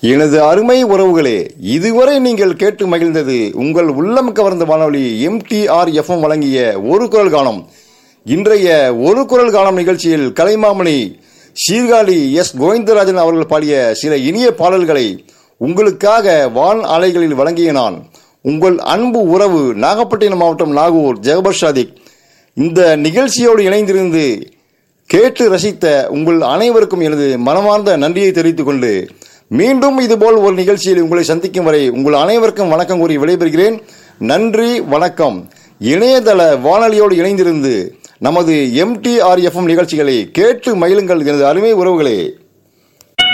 எனது அருமை உறவுகளே இதுவரை நீங்கள் கேட்டு மகிழ்ந்தது உங்கள் உள்ளம் கவர்ந்த வானொலி எம்டிஆர் எஃப்எம் வழங்கிய ஒரு குரல் கானம் இன்றைய ஒரு குரல் கானம் நிகழ்ச்சியில் கலைமாமணி சீர்காழி எஸ் கோவிந்தராஜன் அவர்கள் பாடிய சில இனிய பாடல்களை உங்களுக்காக வான் அலைகளில் வழங்கிய நான் உங்கள் அன்பு உறவு நாகப்பட்டினம் மாவட்டம் நாகூர் ஜெகபர் சாதிக் இந்த நிகழ்ச்சியோடு இணைந்திருந்து கேட்டு ரசித்த உங்கள் அனைவருக்கும் எனது மனமார்ந்த நன்றியை தெரிவித்துக் கொண்டு மீண்டும் இதுபோல் ஒரு நிகழ்ச்சியில் உங்களை சந்திக்கும் வரை உங்கள் அனைவருக்கும் வணக்கம் கூறி விடைபெறுகிறேன் நன்றி வணக்கம் இணையதள வானொலியோடு இணைந்திருந்து நமது எம்டிஆர்எஃப்எம் நிகழ்ச்சிகளை கேட்டு மகிழுங்கள் எனது அருமை உறவுகளே